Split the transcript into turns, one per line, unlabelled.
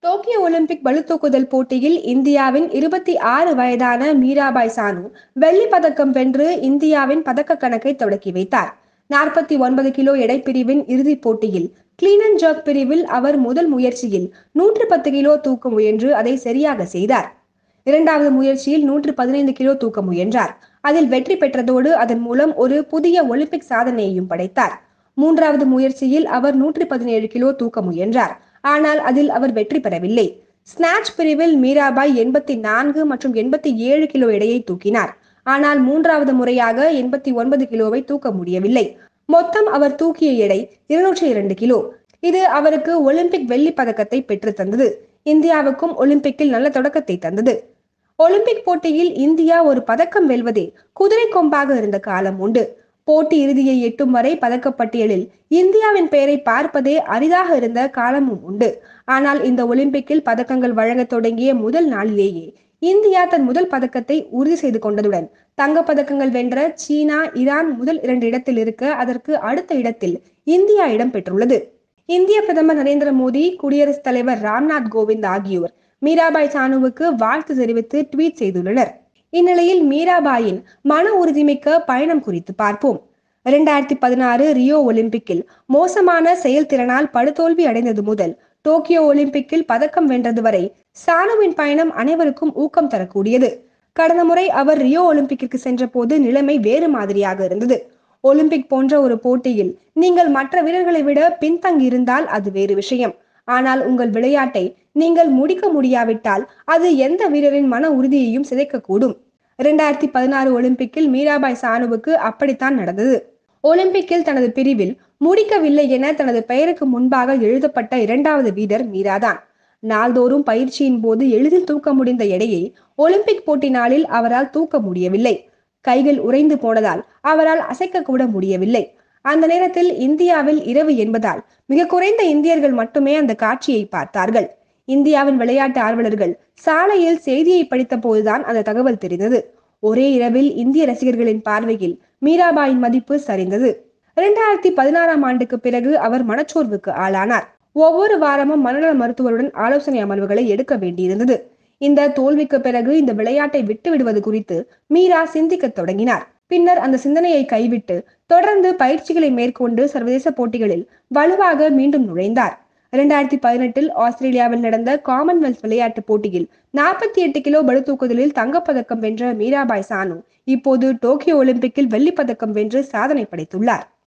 Tokyo Olympic பளுதூக்குதல் போட்டியில் இந்தியாவின் இருபத்தி ஆறு வயதான மீராபாய் சானு வெள்ளி பதக்கம் வென்று இந்தியாவின் பதக்க கணக்கை தொடக்கி வைத்தார் நாற்பத்தி ஒன்பது கிலோ எடைப்பிரிவின் இறுதிப் போட்டியில் கிளீன் அண்ட் ஜர்க் பிரிவில் அவர் முதல் முயற்சியில் நூற்று பத்து கிலோ தூக்க முயன்று அதை சரியாக செய்தார் இரண்டாவது முயற்சியில் நூற்று பதினைந்து கிலோ தூக்க முயன்றார் அதில் வெற்றி பெற்றதோடு அதன் மூலம் ஒரு புதிய ஒலிம்பிக் சாதனையையும் படைத்தார் மூன்றாவது முயற்சியில் அவர் நூற்றி பதினேழு கிலோ தூக்க முயன்றார் ஆனால் அதில் அவர் வெற்றி பெறவில்லை ஸ்நாட்ச் பிரிவில் மீராபாய் எண்பத்தி நான்கு மற்றும் எண்பத்தி ஏழு கிலோ எடையை தூக்கினார் ஆனால் மூன்றாவது முறையாக எண்பத்தி ஒன்பது கிலோவை தூக்க முடியவில்லை மொத்தம் அவர் தூக்கிய எடை இருநூற்றி இரண்டு கிலோ இது அவருக்கு ஒலிம்பிக் வெள்ளி பதக்கத்தை பெற்று தந்தது இந்தியாவுக்கும் ஒலிம்பிக்கில் நல்ல தொடக்கத்தை தந்தது ஒலிம்பிக் போட்டியில் இந்தியா ஒரு பதக்கம் வெல்வதே குதிரை கொம்பாக இருந்த காலம் உண்டு போட்டி இறுதியை எட்டும் வரை பதக்கப்பட்டியலில் இந்தியாவின் பெயரை பார்ப்பதே அரிதாக இருந்த காலமும் உண்டு ஆனால் இந்த ஒலிம்பிக்கில் பதக்கங்கள் வழங்க தொடங்கிய முதல் நாளிலேயே இந்தியா தன் முதல் பதக்கத்தை உறுதி செய்து கொண்டதுடன் தங்க பதக்கங்கள் வென்ற சீனா ஈரான் முதல் இரண்டு இடத்தில் இருக்க அதற்கு அடுத்த இடத்தில் இந்தியா இடம் பெற்றுள்ளது இந்திய பிரதமர் நரேந்திர மோடி குடியரசுத் தலைவர் ராம்நாத் கோவிந்த் ஆகியோர் மீராபாய் சானுவுக்கு வாழ்த்து தெரிவித்து ட்வீட் செய்துள்ளனர் இந்நிலையில் மீராபாயின் மன உறுதிமிக்க பயணம் குறித்து பார்ப்போம் இரண்டாயிரத்தி பதினாறு ரியோ ஒலிம்பிக்கில் மோசமான செயல்திறனால் படுதோல்வி அடைந்தது முதல் டோக்கியோ ஒலிம்பிக்கில் பதக்கம் வென்றது வரை சானுவின் பயணம் அனைவருக்கும் ஊக்கம் தரக்கூடியது கடந்த முறை அவர் ரியோ ஒலிம்பிக்கிற்கு சென்ற போது நிலைமை வேறு மாதிரியாக இருந்தது ஒலிம்பிக் போன்ற ஒரு போட்டியில் நீங்கள் மற்ற வீரர்களை விட பின்தங்கி இருந்தால் அது வேறு விஷயம் ஆனால் உங்கள் விளையாட்டை நீங்கள் முடிக்க முடியாவிட்டால் அது எந்த வீரரின் மன உறுதியையும் சிதைக்கக்கூடும் இரண்டாயிரத்தி பதினாறு ஒலிம்பிக்கில் மீராபாய் சானுவுக்கு அப்படித்தான் நடந்தது ஒலிம்பிக்கில் தனது பிரிவில் முடிக்கவில்லை என தனது பெயருக்கு முன்பாக எழுதப்பட்ட இரண்டாவது வீரர் மீராதான் நாள்தோறும் பயிற்சியின் போது எளிதில் தூக்க முடிந்த எடையை ஒலிம்பிக் போட்டி நாளில் அவரால் தூக்க முடியவில்லை கைகள் உறைந்து போனதால் அவரால் அசைக்க கூட முடியவில்லை அந்த நேரத்தில் இந்தியாவில் இரவு என்பதால் மிக குறைந்த இந்தியர்கள் மட்டுமே அந்த காட்சியை பார்த்தார்கள் இந்தியாவின் விளையாட்டு ஆர்வலர்கள் சாலையில் செய்தியை படித்த போதுதான் அந்த தகவல் தெரிந்தது ஒரே இரவில் இந்திய ரசிகர்களின் பார்வையில் மீராபாயின் மதிப்பு சரிந்தது இரண்டாயிரத்தி பதினாறாம் ஆண்டுக்கு பிறகு அவர் மனச்சோர்வுக்கு ஆளானார் ஒவ்வொரு வாரமும் மனநல மருத்துவருடன் ஆலோசனை அமர்வுகளை எடுக்க வேண்டியிருந்தது இந்த தோல்விக்கு பிறகு இந்த விளையாட்டை விட்டு விடுவது குறித்து மீரா சிந்திக்க தொடங்கினார் பின்னர் அந்த சிந்தனையை கைவிட்டு தொடர்ந்து பயிற்சிகளை மேற்கொண்டு சர்வதேச போட்டிகளில் வலுவாக மீண்டும் நுழைந்தார் இரண்டாயிரத்தி பதினெட்டில் ஆஸ்திரேலியாவில் நடந்த காமன்வெல்த் விளையாட்டுப் போட்டியில் நாற்பத்தி எட்டு கிலோ பளுதூக்குதலில் தங்கப்பதக்கம் வென்ற மீராபாய் சானு இப்போது டோக்கியோ ஒலிம்பிக்கில் வெள்ளிப்பதக்கம் வென்று சாதனை படைத்துள்ளார்